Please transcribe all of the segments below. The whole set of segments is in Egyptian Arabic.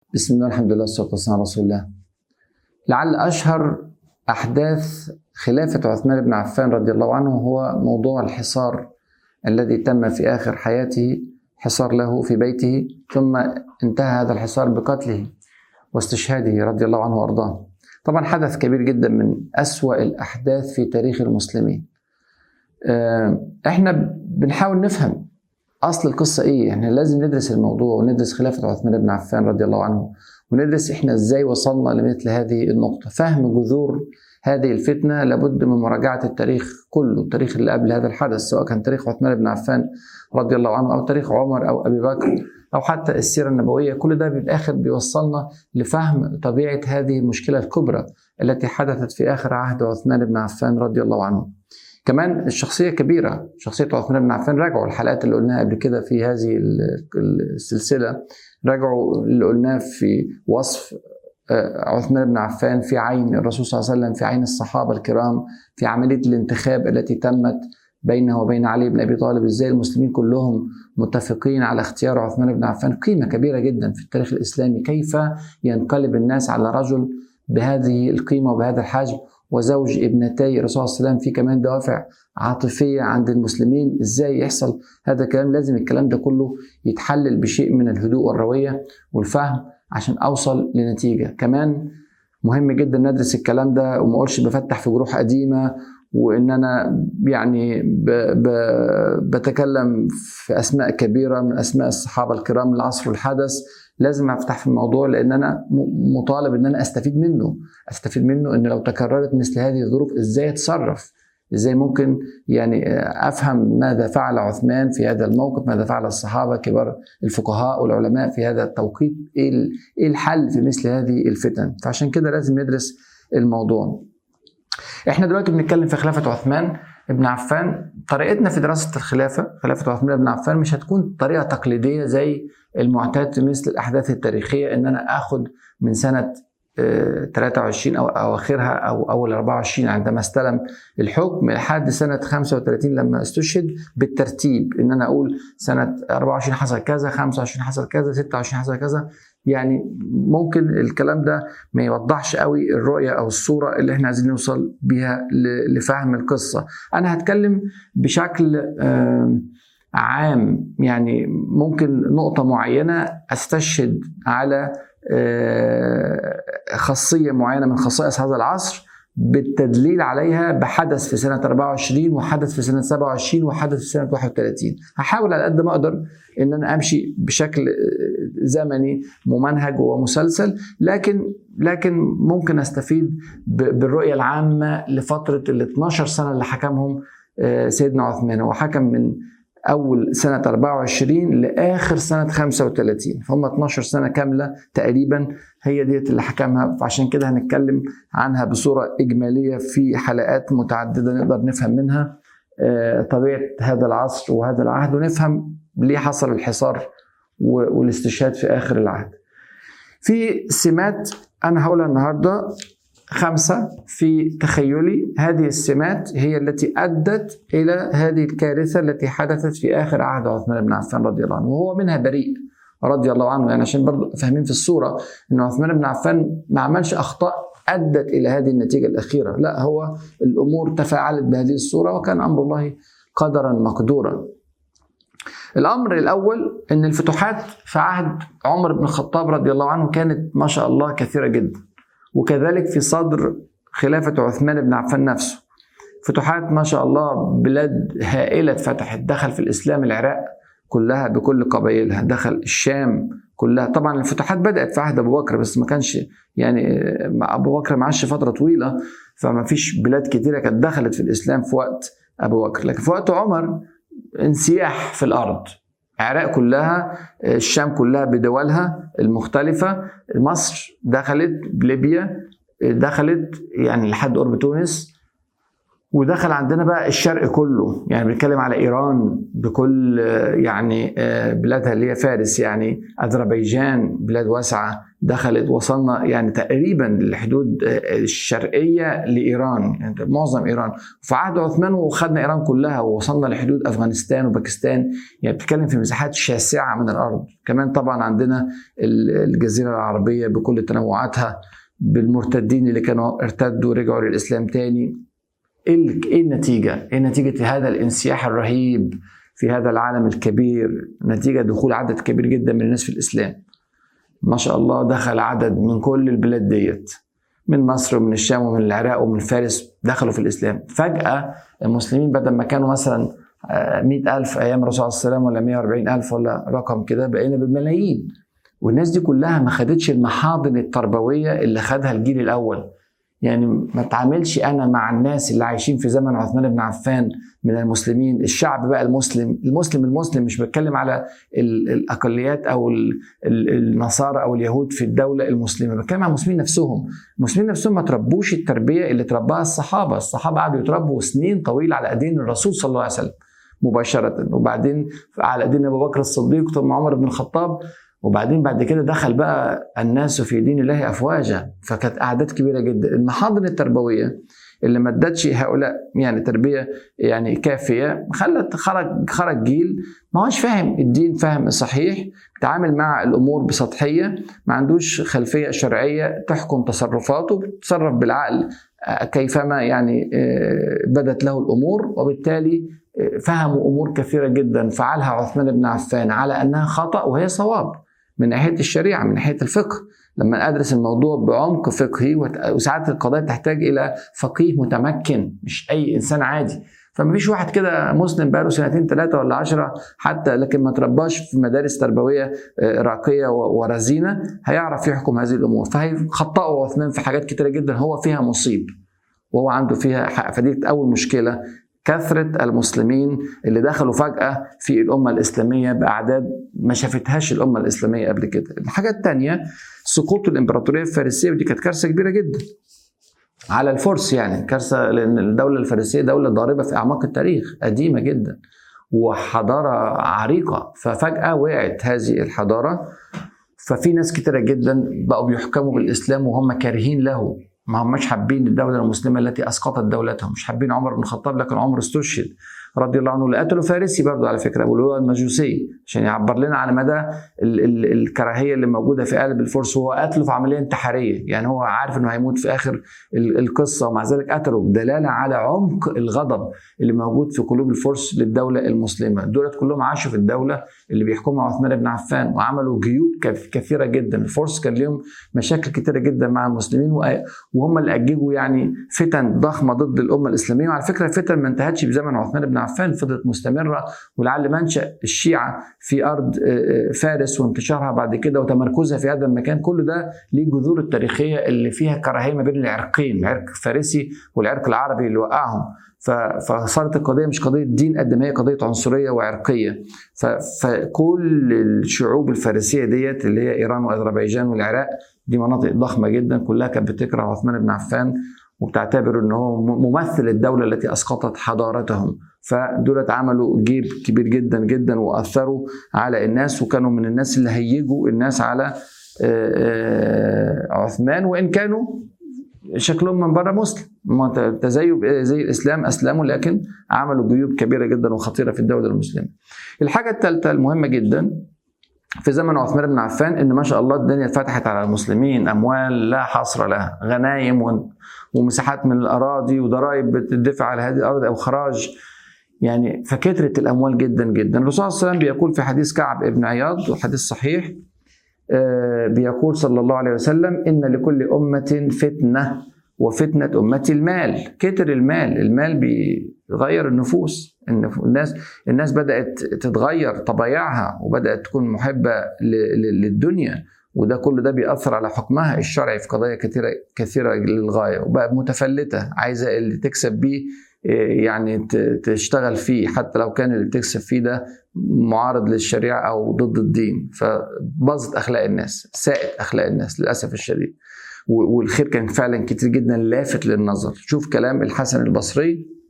بسم الله الحمد لله والصلاة والسلام على رسول الله لعل أشهر أحداث خلافة عثمان بن عفان رضي الله عنه هو موضوع الحصار الذي تم في آخر حياته حصار له في بيته ثم انتهى هذا الحصار بقتله واستشهاده رضي الله عنه وأرضاه طبعا حدث كبير جدا من أسوأ الأحداث في تاريخ المسلمين آه، احنا بنحاول نفهم اصل القصه ايه احنا لازم ندرس الموضوع وندرس خلافه عثمان بن عفان رضي الله عنه وندرس احنا ازاي وصلنا لمثل هذه النقطه فهم جذور هذه الفتنه لابد من مراجعه التاريخ كله التاريخ اللي قبل هذا الحدث سواء كان تاريخ عثمان بن عفان رضي الله عنه او تاريخ عمر او ابي بكر او حتى السيره النبويه كل ده بالاخر بيوصلنا لفهم طبيعه هذه المشكله الكبرى التي حدثت في اخر عهد عثمان بن عفان رضي الله عنه كمان الشخصية كبيرة شخصية عثمان بن عفان راجعوا الحلقات اللي قلناها قبل كده في هذه السلسلة راجعوا اللي قلناه في وصف آه، عثمان بن عفان في عين الرسول صلى الله عليه وسلم في عين الصحابة الكرام في عملية الانتخاب التي تمت بينه وبين علي بن ابي طالب ازاي المسلمين كلهم متفقين على اختيار عثمان بن عفان قيمه كبيره جدا في التاريخ الاسلامي كيف ينقلب الناس على رجل بهذه القيمه وبهذا الحجم وزوج ابنتي الرسول صلى الله عليه وسلم في كمان دوافع عاطفية عند المسلمين ازاي يحصل هذا الكلام لازم الكلام ده كله يتحلل بشيء من الهدوء والروية والفهم عشان اوصل لنتيجة كمان مهم جدا ندرس الكلام ده وما اقولش بفتح في جروح قديمة وان انا يعني ب ب بتكلم في اسماء كبيره من اسماء الصحابه الكرام العصر الحدث لازم افتح في الموضوع لان انا مطالب ان انا استفيد منه استفيد منه ان لو تكررت مثل هذه الظروف ازاي اتصرف ازاي ممكن يعني افهم ماذا فعل عثمان في هذا الموقف ماذا فعل الصحابه كبار الفقهاء والعلماء في هذا التوقيت ايه ايه الحل في مثل هذه الفتن فعشان كده لازم ندرس الموضوع احنا دلوقتي بنتكلم في خلافه عثمان ابن عفان طريقتنا في دراسه الخلافه خلافه عثمان بن عفان مش هتكون طريقه تقليديه زي المعتاد في مثل الاحداث التاريخيه ان انا اخد من سنه 23 او اواخرها او اول 24 عندما استلم الحكم لحد سنه 35 لما استشهد بالترتيب ان انا اقول سنه 24 حصل كذا 25 حصل كذا 26 حصل كذا يعني ممكن الكلام ده ما يوضحش قوي الرؤيه او الصوره اللي احنا عايزين نوصل بيها لفهم القصه انا هتكلم بشكل عام يعني ممكن نقطه معينه استشهد على آه، خاصيه معينه من خصائص هذا العصر بالتدليل عليها بحدث في سنة 24 وحدث في سنة 27 وحدث في سنة 31 هحاول على قد ما أقدر إن أنا أمشي بشكل زمني ممنهج ومسلسل لكن لكن ممكن أستفيد بالرؤية العامة لفترة ال 12 سنة اللي حكمهم آه، سيدنا عثمان هو حكم من اول سنه 24 لاخر سنه 35 فهم 12 سنه كامله تقريبا هي ديت اللي حكمها فعشان كده هنتكلم عنها بصوره اجماليه في حلقات متعدده نقدر نفهم منها آه، طبيعه هذا العصر وهذا العهد ونفهم ليه حصل الحصار والاستشهاد في اخر العهد. في سمات انا هقولها النهارده خمسة في تخيلي هذه السمات هي التي أدت إلى هذه الكارثة التي حدثت في آخر عهد عثمان بن عفان رضي الله عنه وهو منها بريء رضي الله عنه يعني عشان برضه فاهمين في الصورة أن عثمان بن عفان ما عملش أخطاء أدت إلى هذه النتيجة الأخيرة لا هو الأمور تفاعلت بهذه الصورة وكان أمر الله قدرا مقدورا الأمر الأول أن الفتوحات في عهد عمر بن الخطاب رضي الله عنه كانت ما شاء الله كثيرة جدا وكذلك في صدر خلافة عثمان بن عفان نفسه فتوحات ما شاء الله بلاد هائلة اتفتحت دخل في الإسلام العراق كلها بكل قبائلها دخل الشام كلها طبعا الفتوحات بدأت في عهد أبو بكر بس ما كانش يعني أبو بكر ما عاش فترة طويلة فما فيش بلاد كتيرة كانت دخلت في الإسلام في وقت أبو بكر لكن في وقت عمر انسياح في الأرض العراق كلها الشام كلها بدولها المختلفة مصر دخلت ليبيا دخلت يعني لحد قرب تونس ودخل عندنا بقى الشرق كله يعني بنتكلم على ايران بكل يعني بلادها اللي هي فارس يعني اذربيجان بلاد واسعه دخلت وصلنا يعني تقريبا للحدود الشرقيه لايران يعني معظم ايران في عهد عثمان وخدنا ايران كلها ووصلنا لحدود افغانستان وباكستان يعني بتتكلم في مساحات شاسعه من الارض كمان طبعا عندنا الجزيره العربيه بكل تنوعاتها بالمرتدين اللي كانوا ارتدوا ورجعوا للاسلام تاني ايه النتيجه؟ ايه نتيجه هذا الانسياح الرهيب في هذا العالم الكبير نتيجه دخول عدد كبير جدا من الناس في الاسلام ما شاء الله دخل عدد من كل البلاد ديت من مصر ومن الشام ومن العراق ومن فارس دخلوا في الإسلام فجأة المسلمين بدل ما كانوا مثلا مئة ألف أيام الرسول صلى الله عليه وسلم ولا 140 ألف ولا رقم كده بقينا بملايين والناس دي كلها ما خدتش المحاضن التربوية اللي خدها الجيل الأول يعني ما تعاملش انا مع الناس اللي عايشين في زمن عثمان بن عفان من المسلمين الشعب بقى المسلم المسلم المسلم مش بتكلم على الاقليات او النصارى او اليهود في الدوله المسلمه بتكلم على المسلمين نفسهم المسلمين نفسهم ما تربوش التربيه اللي ترباها الصحابه الصحابه قعدوا يتربوا سنين طويله على ايدين الرسول صلى الله عليه وسلم مباشره وبعدين على ايدين ابو بكر الصديق ثم عمر بن الخطاب وبعدين بعد كده دخل بقى الناس في دين الله افواجا فكانت اعداد كبيره جدا المحاضن التربويه اللي ما ادتش هؤلاء يعني تربيه يعني كافيه خلت خرج خرج جيل ما هوش فاهم الدين فهم صحيح بيتعامل مع الامور بسطحيه ما عندوش خلفيه شرعيه تحكم تصرفاته بيتصرف بالعقل كيفما يعني بدت له الامور وبالتالي فهموا امور كثيره جدا فعلها عثمان بن عفان على انها خطا وهي صواب من ناحيه الشريعه من ناحيه الفقه لما ادرس الموضوع بعمق فقهي وساعات القضايا تحتاج الى فقيه متمكن مش اي انسان عادي فما فيش واحد كده مسلم بقاله سنتين ثلاثه ولا عشرة حتى لكن ما ترباش في مدارس تربويه راقيه ورزينه هيعرف يحكم هذه الامور فهيخطئوا عثمان في حاجات كتيره جدا هو فيها مصيب وهو عنده فيها حق فدي اول مشكله كثرة المسلمين اللي دخلوا فجأة في الأمة الإسلامية بأعداد ما شافتهاش الأمة الإسلامية قبل كده. الحاجة الثانية سقوط الإمبراطورية الفارسية ودي كانت كارثة كبيرة جدا. على الفرس يعني كارثة لأن الدولة الفارسية دولة ضاربة في أعماق التاريخ قديمة جدا وحضارة عريقة ففجأة وقعت هذه الحضارة ففي ناس كتيرة جدا بقوا بيحكموا بالإسلام وهم كارهين له ما هماش حابين الدولة المسلمة التي أسقطت دولتهم مش حابين عمر بن الخطاب لكن عمر استشهد رضي الله عنه اللي قتله فارسي برضه على فكرة واللي هو المجوسي عشان يعبر لنا على مدى ال ال الكراهية اللي موجودة في قلب الفرس وهو قتله في عملية انتحارية يعني هو عارف انه هيموت في آخر القصة ومع ذلك قتله بدلالة على عمق الغضب اللي موجود في قلوب الفرس للدولة المسلمة دولت كلهم عاشوا في الدولة اللي بيحكمها عثمان بن عفان وعملوا جيوب كثيرة جدا الفرس كان لهم مشاكل كثيرة جدا مع المسلمين وهم اللي أججوا يعني فتن ضخمة ضد الأمة الإسلامية وعلى فكرة الفتن ما انتهتش بزمن عثمان بن عفان فضلت مستمرة ولعل منشأ الشيعة في أرض فارس وانتشارها بعد كده وتمركزها في هذا المكان كل ده ليه جذور التاريخية اللي فيها كراهية ما بين العرقين العرق الفارسي والعرق العربي اللي وقعهم فصارت القضيه مش قضيه دين قد ما هي قضيه عنصريه وعرقيه فكل الشعوب الفارسيه ديت اللي هي ايران واذربيجان والعراق دي مناطق ضخمه جدا كلها كانت بتكره عثمان بن عفان وبتعتبر ان هو ممثل الدوله التي اسقطت حضارتهم فدولت عملوا جيب كبير جدا جدا واثروا على الناس وكانوا من الناس اللي هيجوا الناس على عثمان وان كانوا شكلهم من بره مسلم تزيوا زي الاسلام اسلموا لكن عملوا جيوب كبيره جدا وخطيره في الدوله المسلمه. الحاجه الثالثه المهمه جدا في زمن عثمان بن عفان ان ما شاء الله الدنيا اتفتحت على المسلمين اموال لا حصر لها غنايم ومساحات من الاراضي وضرائب بتدفع على هذه الارض او خراج يعني فكثرت الاموال جدا جدا الرسول صلى الله عليه وسلم بيقول في حديث كعب ابن عياض وحديث صحيح بيقول صلى الله عليه وسلم ان لكل امه فتنه وفتنه امتي المال كتر المال المال بيغير النفوس الناس الناس بدات تتغير طبايعها وبدات تكون محبه للدنيا وده كل ده بيأثر على حكمها الشرعي في قضايا كثيرة كثيرة للغاية وبقى متفلتة عايزة اللي تكسب بيه يعني تشتغل فيه حتى لو كان اللي بتكسب فيه ده معارض للشريعة أو ضد الدين فباظت أخلاق الناس ساءت أخلاق الناس للأسف الشديد والخير كان فعلا كتير جدا لافت للنظر شوف كلام الحسن البصري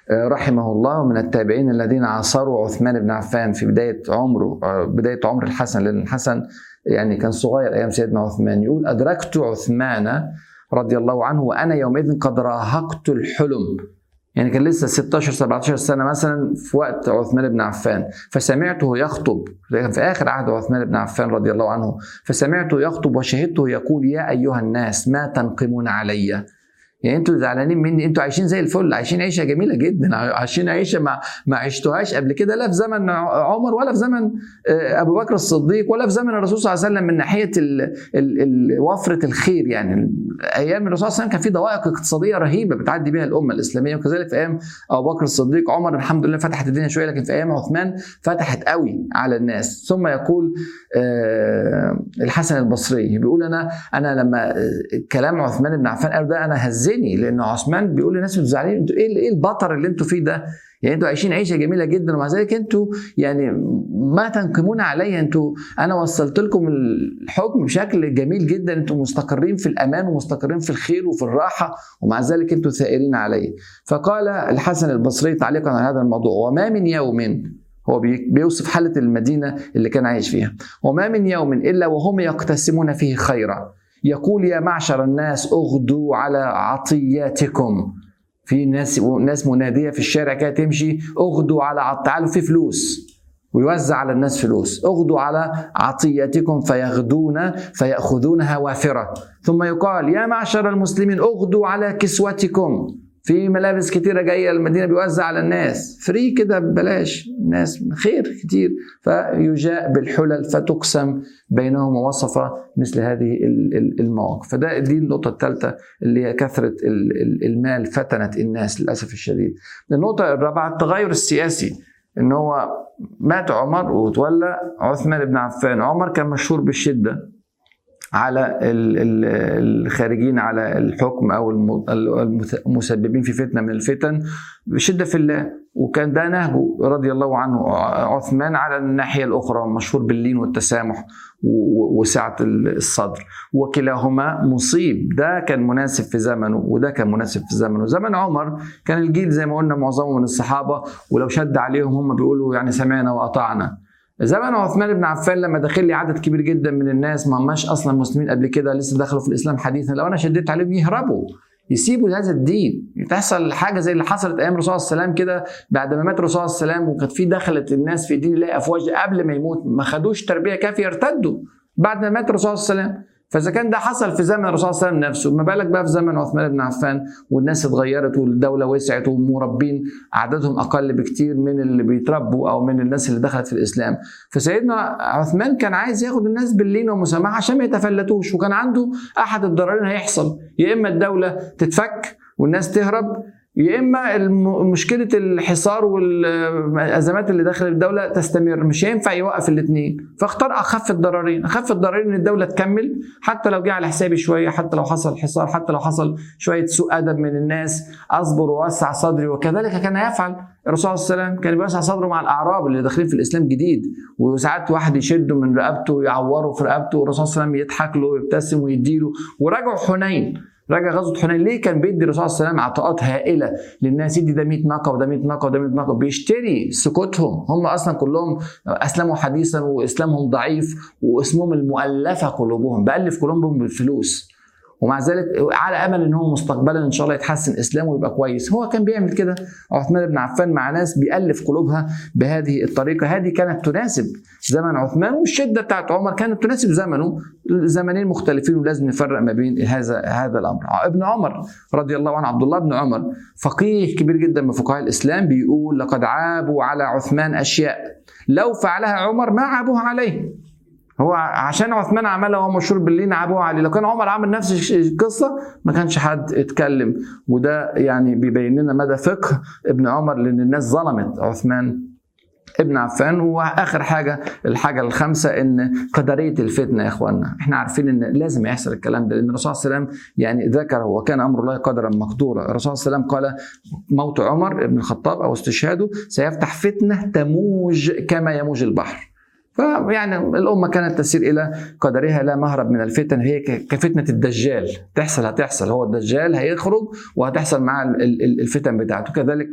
رحمه الله من التابعين الذين عاصروا عثمان بن عفان في بداية عمره بداية عمر الحسن لأن الحسن يعني كان صغير أيام سيدنا عثمان يقول أدركت عثمان رضي الله عنه وأنا يومئذ قد راهقت الحلم يعني كان لسه 16 17 سنه مثلا في وقت عثمان بن عفان فسمعته يخطب كان في اخر عهد عثمان بن عفان رضي الله عنه فسمعته يخطب وشهدته يقول يا ايها الناس ما تنقمون علي يعني انتوا زعلانين مني انتوا عايشين زي الفل عايشين عيشه جميله جدا عايشين عيشه ما ما عشتوهاش قبل كده لا في زمن عمر ولا في زمن آه، ابو بكر الصديق ولا في زمن الرسول صلى الله عليه وسلم من ناحيه ال ال ال وفره الخير يعني ايام الرسول صلى الله عليه وسلم كان في ضوائق اقتصاديه رهيبه بتعدي بها الامه الاسلاميه وكذلك في ايام ابو بكر الصديق عمر الحمد لله فتحت الدنيا شويه لكن في ايام عثمان فتحت قوي على الناس ثم يقول آه، الحسن البصري بيقول انا انا لما كلام عثمان بن عفان قال ده انا هزني لانه عثمان بيقول للناس انتوا زعلانين انتوا ايه ايه البطر اللي انتوا فيه ده يعني انتوا عايشين عيشه جميله جدا ومع ذلك انتوا يعني ما تنقمون علي انتوا انا وصلت لكم الحكم بشكل جميل جدا انتوا مستقرين في الامان ومستقرين في الخير وفي الراحه ومع ذلك انتوا ثائرين علي فقال الحسن البصري تعليقا على هذا الموضوع وما من يوم هو بيوصف حالة المدينة اللي كان عايش فيها وما من يوم إلا وهم يقتسمون فيه خيرا يقول يا معشر الناس اغدوا على عطياتكم في ناس ناس مناديه في الشارع كده تمشي اغدوا على تعالوا في فلوس ويوزع على الناس فلوس اغدوا على عطيتكم فيغدون فيأخذونها وافرة ثم يقال يا معشر المسلمين اغدوا على كسوتكم في ملابس كتيرة جاية المدينة بيوزع على الناس فري كده ببلاش الناس خير كتير فيجاء بالحلل فتقسم بينهم ووصف مثل هذه المواقف فده دي النقطة الثالثة اللي هي كثرة المال فتنت الناس للأسف الشديد النقطة الرابعة التغير السياسي ان هو مات عمر وتولى عثمان بن عفان عمر كان مشهور بالشدة على الخارجين على الحكم او المسببين في فتنه من الفتن بشده في الله وكان ده نهجه رضي الله عنه عثمان على الناحيه الاخرى مشهور باللين والتسامح وسعه الصدر وكلاهما مصيب ده كان مناسب في زمنه وده كان مناسب في زمنه زمن عمر كان الجيل زي ما قلنا معظمه من الصحابه ولو شد عليهم هم بيقولوا يعني سمعنا واطعنا زمن عثمان بن عفان لما داخل لي عدد كبير جدا من الناس ما هماش اصلا مسلمين قبل كده لسه دخلوا في الاسلام حديثا لو انا شديت عليهم يهربوا يسيبوا هذا الدين تحصل حاجه زي اللي حصلت ايام الرسول صلى الله عليه وسلم كده بعد ما مات الرسول صلى الله عليه وسلم وكانت في دخلت الناس في دين الله افواج قبل ما يموت ما خدوش تربيه كافيه ارتدوا بعد ما مات الرسول صلى الله عليه وسلم فاذا كان ده حصل في زمن الرسول صلى الله عليه وسلم نفسه ما بالك بقى في زمن عثمان بن عفان والناس اتغيرت والدوله وسعت والمربين عددهم اقل بكتير من اللي بيتربوا او من الناس اللي دخلت في الاسلام فسيدنا عثمان كان عايز ياخد الناس باللين والمسامحه عشان ما يتفلتوش وكان عنده احد الضررين هيحصل يا اما الدوله تتفك والناس تهرب يا اما مشكله الحصار والازمات اللي داخل الدوله تستمر مش هينفع يوقف الاثنين فاختار اخف الضررين اخف الضررين ان الدوله تكمل حتى لو جه على حسابي شويه حتى لو حصل حصار حتى لو حصل شويه سوء ادب من الناس اصبر واوسع صدري وكذلك كان يفعل الرسول صلى الله عليه وسلم كان بيوسع صدره مع الاعراب اللي داخلين في الاسلام جديد وساعات واحد يشده من رقبته ويعوره في رقبته والرسول صلى الله عليه وسلم يضحك له ويبتسم ويديله وراجعوا حنين راجع غزوه حنين ليه كان بيدي الرسول صلى الله عليه وسلم عطاءات هائله للناس يدي ده 100 ناقه وده 100 ناقه وده 100 ناقه بيشتري سكوتهم هم اصلا كلهم اسلموا حديثا واسلامهم ضعيف واسمهم المؤلفه قلوبهم بالف قلوبهم بالفلوس ومع ذلك على امل ان هو مستقبلا ان شاء الله يتحسن اسلامه ويبقى كويس هو كان بيعمل كده عثمان بن عفان مع ناس بيالف قلوبها بهذه الطريقه هذه كانت تناسب زمن عثمان والشده بتاعت عمر كانت تناسب زمنه زمنين مختلفين ولازم نفرق ما بين هذا هذا الامر ابن عمر رضي الله عنه عبد الله بن عمر فقيه كبير جدا من فقهاء الاسلام بيقول لقد عابوا على عثمان اشياء لو فعلها عمر ما عابوها عليه هو عشان عثمان عملها وهو مشهور باللين عابوه عليه لو كان عمر عمل نفس القصه ما كانش حد اتكلم وده يعني بيبين لنا مدى فقه ابن عمر لان الناس ظلمت عثمان ابن عفان واخر حاجه الحاجه الخامسه ان قدريه الفتنه يا اخواننا احنا عارفين ان لازم يحصل الكلام ده لان الرسول صلى الله عليه وسلم يعني ذكر وكان امر الله قدرا مقدورا الرسول صلى الله عليه وسلم قال موت عمر بن الخطاب او استشهاده سيفتح فتنه تموج كما يموج البحر فيعني الأمة كانت تسير إلى قدرها لا مهرب من الفتن هي كفتنة الدجال تحصل هتحصل هو الدجال هيخرج وهتحصل معاه الفتن بتاعته كذلك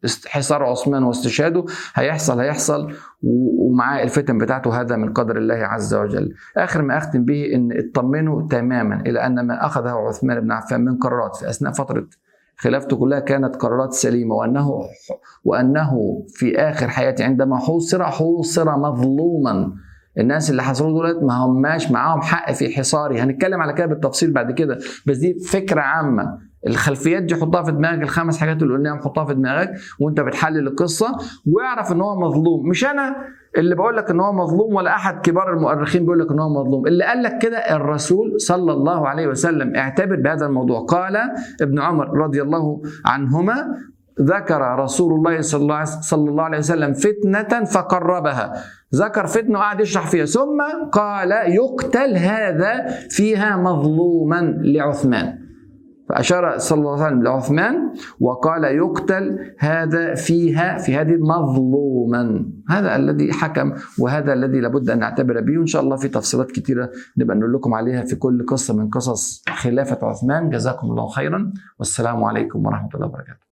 حصار عثمان واستشهاده هيحصل هيحصل ومعاه الفتن بتاعته هذا من قدر الله عز وجل اخر ما اختم به ان اطمنوا تماما الى ان ما اخذه عثمان بن عفان من قرارات في اثناء فتره خلافته كلها كانت قرارات سليمه وانه وانه في اخر حياته عندما حوصر حوصر مظلوما الناس اللي حصلوا دولت ما هماش معاهم حق في حصاري هنتكلم على كده بالتفصيل بعد كده بس دي فكره عامه الخلفيات دي حطها في دماغك الخمس حاجات اللي قلناهم حطها في دماغك وانت بتحلل القصه واعرف ان هو مظلوم مش انا اللي بقول لك ان هو مظلوم ولا احد كبار المؤرخين بيقول لك ان هو مظلوم اللي قال لك كده الرسول صلى الله عليه وسلم اعتبر بهذا الموضوع قال ابن عمر رضي الله عنهما ذكر رسول الله صلى الله, صلى الله عليه وسلم فتنة فقربها ذكر فتنة وقعد يشرح فيها ثم قال يقتل هذا فيها مظلوما لعثمان فأشار صلى الله عليه وسلم لعثمان وقال يقتل هذا فيها في هذه مظلوما هذا الذي حكم وهذا الذي لابد أن نعتبر به وإن شاء الله في تفصيلات كثيرة نبقى نقول لكم عليها في كل قصة من قصص خلافة عثمان جزاكم الله خيرا والسلام عليكم ورحمة الله وبركاته